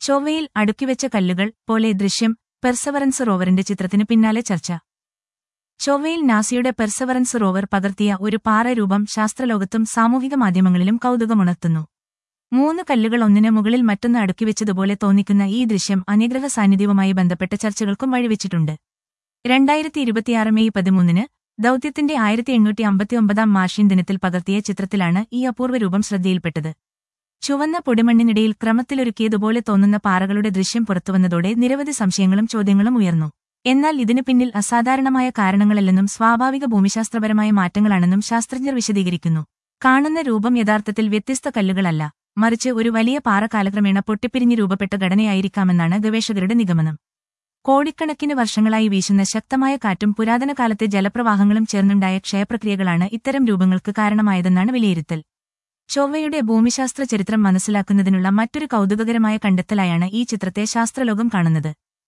ചൊവ്വയിൽ അടുക്കിവെച്ച കല്ലുകൾ പോലെ ദൃശ്യം പെർസവറൻസ് റോവറിന്റെ ചിത്രത്തിന് പിന്നാലെ ചർച്ച ചൊവ്വയിൽ നാസയുടെ പെർസവറൻസ് റോവർ പകർത്തിയ ഒരു പാറരൂപം ശാസ്ത്രലോകത്തും സാമൂഹിക മാധ്യമങ്ങളിലും കൗതുകമുണർത്തുന്നു മൂന്ന് കല്ലുകൾ ഒന്നിന് മുകളിൽ മറ്റൊന്ന് അടുക്കിവെച്ചതുപോലെ തോന്നിക്കുന്ന ഈ ദൃശ്യം അന്യഗ്രഹ സാന്നിധ്യവുമായി ബന്ധപ്പെട്ട ചർച്ചകൾക്കും വഴിവെച്ചിട്ടുണ്ട് രണ്ടായിരത്തി ഇരുപത്തിയാറ് മെയ് പതിമൂന്നിന് ദൌത്യത്തിന്റെ ആയിരത്തി എണ്ണൂറ്റി അമ്പത്തിയൊമ്പതാം മാർഷിൻ ദിനത്തിൽ പകർത്തിയ ചിത്രത്തിലാണ് ഈ അപൂർവ രൂപം ശ്രദ്ധയിൽപ്പെട്ടത് ചുവന്ന പൊടിമണ്ണിനിടയിൽ ക്രമത്തിലൊരുക്കിയതുപോലെ തോന്നുന്ന പാറകളുടെ ദൃശ്യം പുറത്തുവന്നതോടെ നിരവധി സംശയങ്ങളും ചോദ്യങ്ങളും ഉയർന്നു എന്നാൽ ഇതിനു പിന്നിൽ അസാധാരണമായ കാരണങ്ങളല്ലെന്നും സ്വാഭാവിക ഭൂമിശാസ്ത്രപരമായ മാറ്റങ്ങളാണെന്നും ശാസ്ത്രജ്ഞർ വിശദീകരിക്കുന്നു കാണുന്ന രൂപം യഥാർത്ഥത്തിൽ വ്യത്യസ്ത കല്ലുകളല്ല മറിച്ച് ഒരു വലിയ പാറ കാലക്രമേണ പൊട്ടിപ്പിരിഞ്ഞ് രൂപപ്പെട്ട ഘടനയായിരിക്കാമെന്നാണ് ഗവേഷകരുടെ നിഗമനം കോടിക്കണക്കിന് വർഷങ്ങളായി വീശുന്ന ശക്തമായ കാറ്റും പുരാതന കാലത്തെ ജലപ്രവാഹങ്ങളും ചേർന്നുണ്ടായ ക്ഷയപ്രക്രിയകളാണ് ഇത്തരം രൂപങ്ങൾക്ക് കാരണമായതെന്നാണ് വിലയിരുത്തൽ ചൊവ്വയുടെ ഭൂമിശാസ്ത്ര ചരിത്രം മനസ്സിലാക്കുന്നതിനുള്ള മറ്റൊരു കൗതുകകരമായ കണ്ടെത്തലായാണ് ഈ ചിത്രത്തെ ശാസ്ത്രലോകം കാണുന്നത്